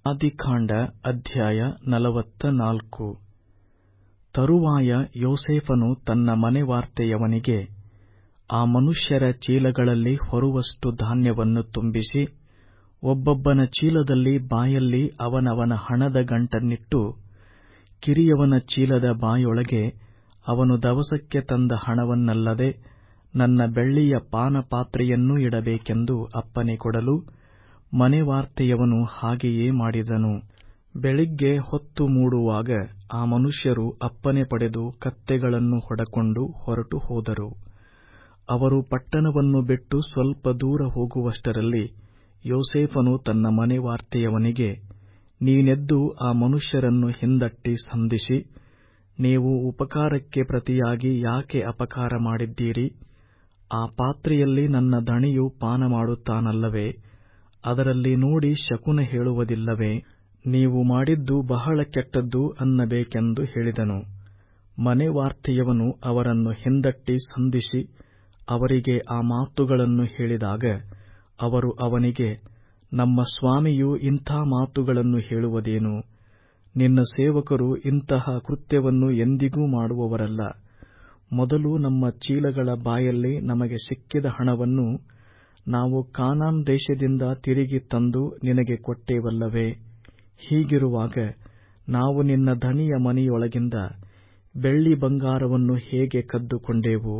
ಆದಿಕಾಂಡ ಅಧ್ಯಾಯ ನಲವತ್ತನಾಲ್ಕು ತರುವಾಯ ಯೋಸೇಫನು ತನ್ನ ಮನೆವಾರ್ತೆಯವನಿಗೆ ಆ ಮನುಷ್ಯರ ಚೀಲಗಳಲ್ಲಿ ಹೊರುವಷ್ಟು ಧಾನ್ಯವನ್ನು ತುಂಬಿಸಿ ಒಬ್ಬೊಬ್ಬನ ಚೀಲದಲ್ಲಿ ಬಾಯಲ್ಲಿ ಅವನವನ ಹಣದ ಗಂಟನ್ನಿಟ್ಟು ಕಿರಿಯವನ ಚೀಲದ ಬಾಯೊಳಗೆ ಅವನು ದವಸಕ್ಕೆ ತಂದ ಹಣವನ್ನಲ್ಲದೆ ನನ್ನ ಬೆಳ್ಳಿಯ ಪಾನಪಾತ್ರೆಯನ್ನೂ ಇಡಬೇಕೆಂದು ಅಪ್ಪಣೆ ಕೊಡಲು ಮನೆವಾರ್ತೆಯವನು ಹಾಗೆಯೇ ಮಾಡಿದನು ಬೆಳಿಗ್ಗೆ ಹೊತ್ತು ಮೂಡುವಾಗ ಆ ಮನುಷ್ಯರು ಅಪ್ಪಣೆ ಪಡೆದು ಕತ್ತೆಗಳನ್ನು ಹೊಡಕೊಂಡು ಹೊರಟು ಹೋದರು ಅವರು ಪಟ್ಟಣವನ್ನು ಬಿಟ್ಟು ಸ್ವಲ್ಪ ದೂರ ಹೋಗುವಷ್ಟರಲ್ಲಿ ಯೋಸೇಫನು ತನ್ನ ಮನೆವಾರ್ತೆಯವನಿಗೆ ನೀನೆದ್ದು ಆ ಮನುಷ್ಯರನ್ನು ಹಿಂದಟ್ಟಿ ಸಂಧಿಸಿ ನೀವು ಉಪಕಾರಕ್ಕೆ ಪ್ರತಿಯಾಗಿ ಯಾಕೆ ಅಪಕಾರ ಮಾಡಿದ್ದೀರಿ ಆ ಪಾತ್ರೆಯಲ್ಲಿ ನನ್ನ ದಣಿಯು ಪಾನಮಾಡುತ್ತಾನಲ್ಲವೇ ಅದರಲ್ಲಿ ನೋಡಿ ಶಕುನ ಹೇಳುವುದಿಲ್ಲವೇ ನೀವು ಮಾಡಿದ್ದು ಬಹಳ ಕೆಟ್ಟದ್ದು ಅನ್ನಬೇಕೆಂದು ಹೇಳಿದನು ಮನೆವಾರ್ತೆಯವನು ಅವರನ್ನು ಹಿಂದಟ್ಟಿ ಸಂಧಿಸಿ ಅವರಿಗೆ ಆ ಮಾತುಗಳನ್ನು ಹೇಳಿದಾಗ ಅವರು ಅವನಿಗೆ ನಮ್ಮ ಸ್ವಾಮಿಯು ಇಂಥ ಮಾತುಗಳನ್ನು ಹೇಳುವುದೇನು ನಿನ್ನ ಸೇವಕರು ಇಂತಹ ಕೃತ್ಯವನ್ನು ಎಂದಿಗೂ ಮಾಡುವವರಲ್ಲ ಮೊದಲು ನಮ್ಮ ಚೀಲಗಳ ಬಾಯಲ್ಲಿ ನಮಗೆ ಸಿಕ್ಕಿದ ಹಣವನ್ನು ನಾವು ಕಾನಾನ್ ದೇಶದಿಂದ ತಿರುಗಿ ತಂದು ನಿನಗೆ ಕೊಟ್ಟೇವಲ್ಲವೇ ಹೀಗಿರುವಾಗ ನಾವು ನಿನ್ನ ದಣಿಯ ಮನೆಯೊಳಗಿಂದ ಬೆಳ್ಳಿ ಬಂಗಾರವನ್ನು ಹೇಗೆ ಕದ್ದುಕೊಂಡೇವು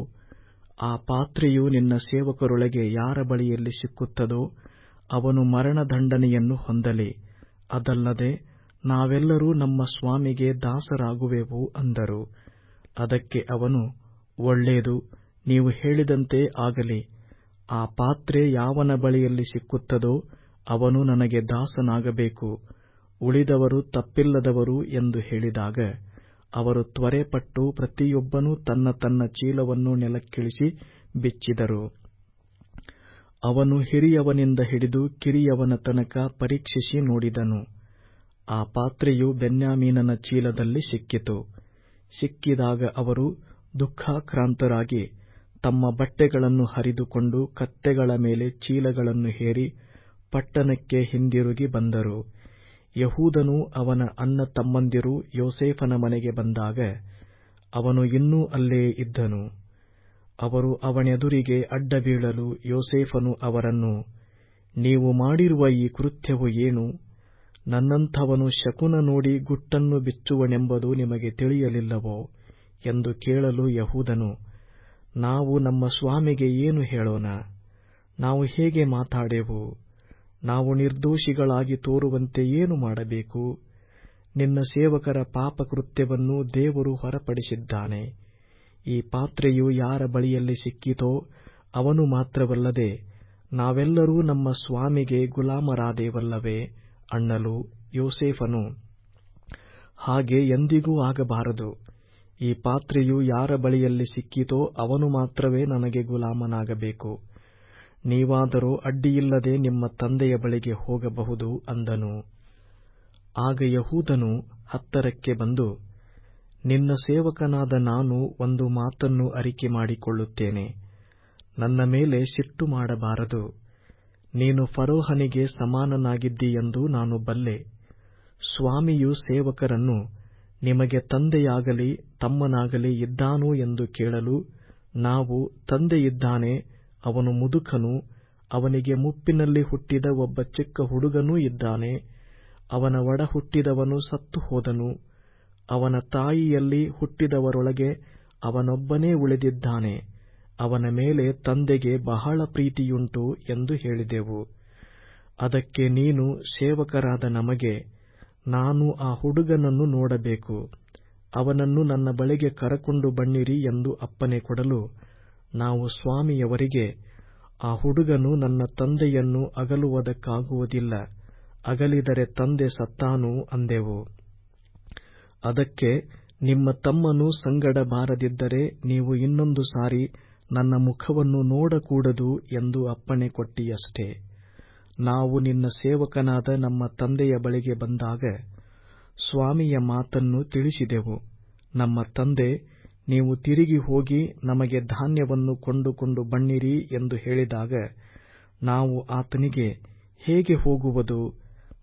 ಆ ಪಾತ್ರೆಯು ನಿನ್ನ ಸೇವಕರೊಳಗೆ ಯಾರ ಬಳಿಯಲ್ಲಿ ಸಿಕ್ಕುತ್ತದೋ ಅವನು ಮರಣದಂಡನೆಯನ್ನು ಹೊಂದಲಿ ಅದಲ್ಲದೆ ನಾವೆಲ್ಲರೂ ನಮ್ಮ ಸ್ವಾಮಿಗೆ ದಾಸರಾಗುವೆವು ಅಂದರು ಅದಕ್ಕೆ ಅವನು ಒಳ್ಳೇದು ನೀವು ಹೇಳಿದಂತೆ ಆಗಲಿ ಆ ಪಾತ್ರೆ ಯಾವನ ಬಳಿಯಲ್ಲಿ ಸಿಕ್ಕುತ್ತದೋ ಅವನು ನನಗೆ ದಾಸನಾಗಬೇಕು ಉಳಿದವರು ತಪ್ಪಿಲ್ಲದವರು ಎಂದು ಹೇಳಿದಾಗ ಅವರು ತ್ವರೆಪಟ್ಟು ಪ್ರತಿಯೊಬ್ಬನೂ ತನ್ನ ತನ್ನ ಚೀಲವನ್ನು ನೆಲಕ್ಕಿಳಿಸಿ ಬಿಚ್ಚಿದರು ಅವನು ಹಿರಿಯವನಿಂದ ಹಿಡಿದು ಕಿರಿಯವನ ತನಕ ಪರೀಕ್ಷಿಸಿ ನೋಡಿದನು ಆ ಪಾತ್ರೆಯು ಬೆನ್ಯಾಮೀನನ ಚೀಲದಲ್ಲಿ ಸಿಕ್ಕಿತು ಸಿಕ್ಕಿದಾಗ ಅವರು ದುಃಖಾಕ್ರಾಂತರಾಗಿ ತಮ್ಮ ಬಟ್ಟೆಗಳನ್ನು ಹರಿದುಕೊಂಡು ಕತ್ತೆಗಳ ಮೇಲೆ ಚೀಲಗಳನ್ನು ಹೇರಿ ಪಟ್ಟಣಕ್ಕೆ ಹಿಂದಿರುಗಿ ಬಂದರು ಯಹೂದನೂ ಅವನ ಅಣ್ಣ ತಮ್ಮಂದಿರೂ ಯೋಸೇಫನ ಮನೆಗೆ ಬಂದಾಗ ಅವನು ಇನ್ನೂ ಅಲ್ಲೇ ಇದ್ದನು ಅವರು ಅವನೆದುರಿಗೆ ಅಡ್ಡ ಬೀಳಲು ಯೋಸೇಫನು ಅವರನ್ನು ನೀವು ಮಾಡಿರುವ ಈ ಕೃತ್ಯವು ಏನು ನನ್ನಂಥವನು ಶಕುನ ನೋಡಿ ಗುಟ್ಟನ್ನು ಬಿಚ್ಚುವನೆಂಬುದು ನಿಮಗೆ ತಿಳಿಯಲಿಲ್ಲವೋ ಎಂದು ಕೇಳಲು ಯಹೂದನು ನಾವು ನಮ್ಮ ಸ್ವಾಮಿಗೆ ಏನು ಹೇಳೋಣ ನಾವು ಹೇಗೆ ಮಾತಾಡೆವು ನಾವು ನಿರ್ದೋಷಿಗಳಾಗಿ ತೋರುವಂತೆ ಏನು ಮಾಡಬೇಕು ನಿನ್ನ ಸೇವಕರ ಪಾಪಕೃತ್ಯವನ್ನು ದೇವರು ಹೊರಪಡಿಸಿದ್ದಾನೆ ಈ ಪಾತ್ರೆಯು ಯಾರ ಬಳಿಯಲ್ಲಿ ಸಿಕ್ಕಿತೋ ಅವನು ಮಾತ್ರವಲ್ಲದೆ ನಾವೆಲ್ಲರೂ ನಮ್ಮ ಸ್ವಾಮಿಗೆ ಗುಲಾಮರಾದೇವಲ್ಲವೇ ಅನ್ನಲು ಯೋಸೇಫನು ಹಾಗೆ ಎಂದಿಗೂ ಆಗಬಾರದು ಈ ಪಾತ್ರೆಯು ಯಾರ ಬಳಿಯಲ್ಲಿ ಸಿಕ್ಕಿತೋ ಅವನು ಮಾತ್ರವೇ ನನಗೆ ಗುಲಾಮನಾಗಬೇಕು ನೀವಾದರೋ ಅಡ್ಡಿಯಿಲ್ಲದೆ ನಿಮ್ಮ ತಂದೆಯ ಬಳಿಗೆ ಹೋಗಬಹುದು ಅಂದನು ಆಗ ಯಹೂದನು ಹತ್ತರಕ್ಕೆ ಬಂದು ನಿನ್ನ ಸೇವಕನಾದ ನಾನು ಒಂದು ಮಾತನ್ನು ಅರಿಕೆ ಮಾಡಿಕೊಳ್ಳುತ್ತೇನೆ ನನ್ನ ಮೇಲೆ ಸಿಟ್ಟು ಮಾಡಬಾರದು ನೀನು ಫರೋಹನಿಗೆ ಸಮಾನನಾಗಿದ್ದೀಯೆಂದು ನಾನು ಬಲ್ಲೆ ಸ್ವಾಮಿಯು ಸೇವಕರನ್ನು ನಿಮಗೆ ತಂದೆಯಾಗಲಿ ತಮ್ಮನಾಗಲಿ ಇದ್ದಾನೋ ಎಂದು ಕೇಳಲು ನಾವು ತಂದೆಯಿದ್ದಾನೆ ಅವನು ಮುದುಕನು ಅವನಿಗೆ ಮುಪ್ಪಿನಲ್ಲಿ ಹುಟ್ಟಿದ ಒಬ್ಬ ಚಿಕ್ಕ ಹುಡುಗನೂ ಇದ್ದಾನೆ ಅವನ ಒಡ ಹುಟ್ಟಿದವನು ಸತ್ತು ಹೋದನು ಅವನ ತಾಯಿಯಲ್ಲಿ ಹುಟ್ಟಿದವರೊಳಗೆ ಅವನೊಬ್ಬನೇ ಉಳಿದಿದ್ದಾನೆ ಅವನ ಮೇಲೆ ತಂದೆಗೆ ಬಹಳ ಪ್ರೀತಿಯುಂಟು ಎಂದು ಹೇಳಿದೆವು ಅದಕ್ಕೆ ನೀನು ಸೇವಕರಾದ ನಮಗೆ ನಾನು ಆ ಹುಡುಗನನ್ನು ನೋಡಬೇಕು ಅವನನ್ನು ನನ್ನ ಬಳಿಗೆ ಕರಕೊಂಡು ಬನ್ನಿರಿ ಎಂದು ಅಪ್ಪಣೆ ಕೊಡಲು ನಾವು ಸ್ವಾಮಿಯವರಿಗೆ ಆ ಹುಡುಗನು ನನ್ನ ತಂದೆಯನ್ನು ಅಗಲುವುದಕ್ಕಾಗುವುದಿಲ್ಲ ಅಗಲಿದರೆ ತಂದೆ ಸತ್ತಾನು ಅಂದೆವು ಅದಕ್ಕೆ ನಿಮ್ಮ ತಮ್ಮನು ಸಂಗಡ ಬಾರದಿದ್ದರೆ ನೀವು ಇನ್ನೊಂದು ಸಾರಿ ನನ್ನ ಮುಖವನ್ನು ನೋಡಕೂಡದು ಎಂದು ಅಪ್ಪಣೆ ಕೊಟ್ಟಿಯಷ್ಟೇ ನಾವು ನಿನ್ನ ಸೇವಕನಾದ ನಮ್ಮ ತಂದೆಯ ಬಳಿಗೆ ಬಂದಾಗ ಸ್ವಾಮಿಯ ಮಾತನ್ನು ತಿಳಿಸಿದೆವು ನಮ್ಮ ತಂದೆ ನೀವು ತಿರುಗಿ ಹೋಗಿ ನಮಗೆ ಧಾನ್ಯವನ್ನು ಕೊಂಡುಕೊಂಡು ಬನ್ನಿರಿ ಎಂದು ಹೇಳಿದಾಗ ನಾವು ಆತನಿಗೆ ಹೇಗೆ ಹೋಗುವುದು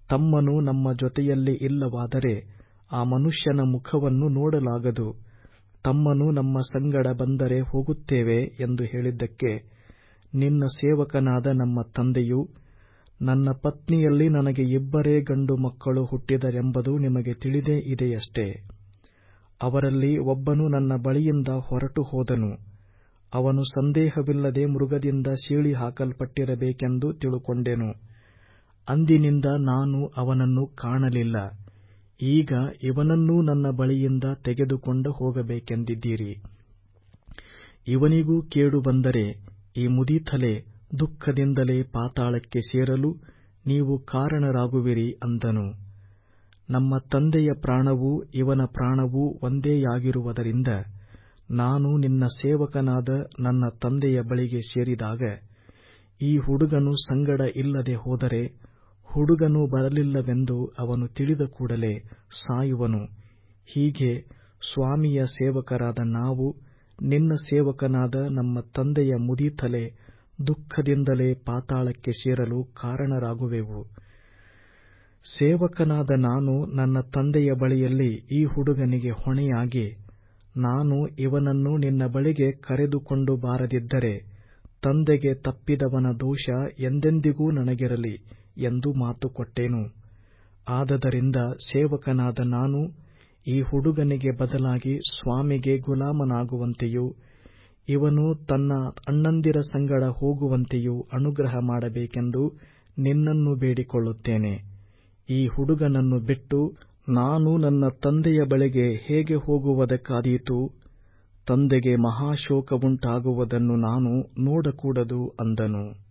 ತಮ್ಮನು ನಮ್ಮ ಜೊತೆಯಲ್ಲಿ ಇಲ್ಲವಾದರೆ ಆ ಮನುಷ್ಯನ ಮುಖವನ್ನು ನೋಡಲಾಗದು ತಮ್ಮನು ನಮ್ಮ ಸಂಗಡ ಬಂದರೆ ಹೋಗುತ್ತೇವೆ ಎಂದು ಹೇಳಿದ್ದಕ್ಕೆ ನಿನ್ನ ಸೇವಕನಾದ ನಮ್ಮ ತಂದೆಯು ನನ್ನ ಪತ್ನಿಯಲ್ಲಿ ನನಗೆ ಇಬ್ಬರೇ ಗಂಡು ಮಕ್ಕಳು ಹುಟ್ಟಿದರೆಂಬುದು ನಿಮಗೆ ತಿಳಿದೇ ಇದೆಯಷ್ಟೇ ಅವರಲ್ಲಿ ಒಬ್ಬನು ನನ್ನ ಬಳಿಯಿಂದ ಹೊರಟು ಹೋದನು ಅವನು ಸಂದೇಹವಿಲ್ಲದೆ ಮೃಗದಿಂದ ಸೀಳಿ ಹಾಕಲ್ಪಟ್ಟಿರಬೇಕೆಂದು ತಿಳುಕೊಂಡೆನು ಅಂದಿನಿಂದ ನಾನು ಅವನನ್ನು ಕಾಣಲಿಲ್ಲ ಈಗ ಇವನನ್ನೂ ನನ್ನ ಬಳಿಯಿಂದ ತೆಗೆದುಕೊಂಡು ಹೋಗಬೇಕೆಂದಿದ್ದೀರಿ ಇವನಿಗೂ ಕೇಡು ಬಂದರೆ ಈ ಮುದಿತಲೆ ದುಃಖದಿಂದಲೇ ಪಾತಾಳಕ್ಕೆ ಸೇರಲು ನೀವು ಕಾರಣರಾಗುವಿರಿ ಅಂದನು ನಮ್ಮ ತಂದೆಯ ಪ್ರಾಣವೂ ಇವನ ಪ್ರಾಣವೂ ಒಂದೇಯಾಗಿರುವುದರಿಂದ ನಾನು ನಿನ್ನ ಸೇವಕನಾದ ನನ್ನ ತಂದೆಯ ಬಳಿಗೆ ಸೇರಿದಾಗ ಈ ಹುಡುಗನು ಸಂಗಡ ಇಲ್ಲದೆ ಹೋದರೆ ಹುಡುಗನು ಬರಲಿಲ್ಲವೆಂದು ಅವನು ತಿಳಿದ ಕೂಡಲೇ ಸಾಯುವನು ಹೀಗೆ ಸ್ವಾಮಿಯ ಸೇವಕರಾದ ನಾವು ನಿನ್ನ ಸೇವಕನಾದ ನಮ್ಮ ತಂದೆಯ ಮುದಿತಲೆ ದುಃಖದಿಂದಲೇ ಪಾತಾಳಕ್ಕೆ ಸೇರಲು ಕಾರಣರಾಗುವೆವು ಸೇವಕನಾದ ನಾನು ನನ್ನ ತಂದೆಯ ಬಳಿಯಲ್ಲಿ ಈ ಹುಡುಗನಿಗೆ ಹೊಣೆಯಾಗಿ ನಾನು ಇವನನ್ನು ನಿನ್ನ ಬಳಿಗೆ ಕರೆದುಕೊಂಡು ಬಾರದಿದ್ದರೆ ತಂದೆಗೆ ತಪ್ಪಿದವನ ದೋಷ ಎಂದೆಂದಿಗೂ ನನಗಿರಲಿ ಎಂದು ಮಾತು ಕೊಟ್ಟೆನು ಆದದರಿಂದ ಸೇವಕನಾದ ನಾನು ಈ ಹುಡುಗನಿಗೆ ಬದಲಾಗಿ ಸ್ವಾಮಿಗೆ ಗುಲಾಮನಾಗುವಂತೆಯೂ ಇವನು ತನ್ನ ಅಣ್ಣಂದಿರ ಸಂಗಡ ಹೋಗುವಂತೆಯೂ ಅನುಗ್ರಹ ಮಾಡಬೇಕೆಂದು ನಿನ್ನನ್ನು ಬೇಡಿಕೊಳ್ಳುತ್ತೇನೆ ಈ ಹುಡುಗನನ್ನು ಬಿಟ್ಟು ನಾನು ನನ್ನ ತಂದೆಯ ಬಳಿಗೆ ಹೇಗೆ ಹೋಗುವುದಕ್ಕಾದೀತು ತಂದೆಗೆ ಮಹಾಶೋಕವುಂಟಾಗುವುದನ್ನು ನಾನು ನೋಡಕೂಡದು ಅಂದನು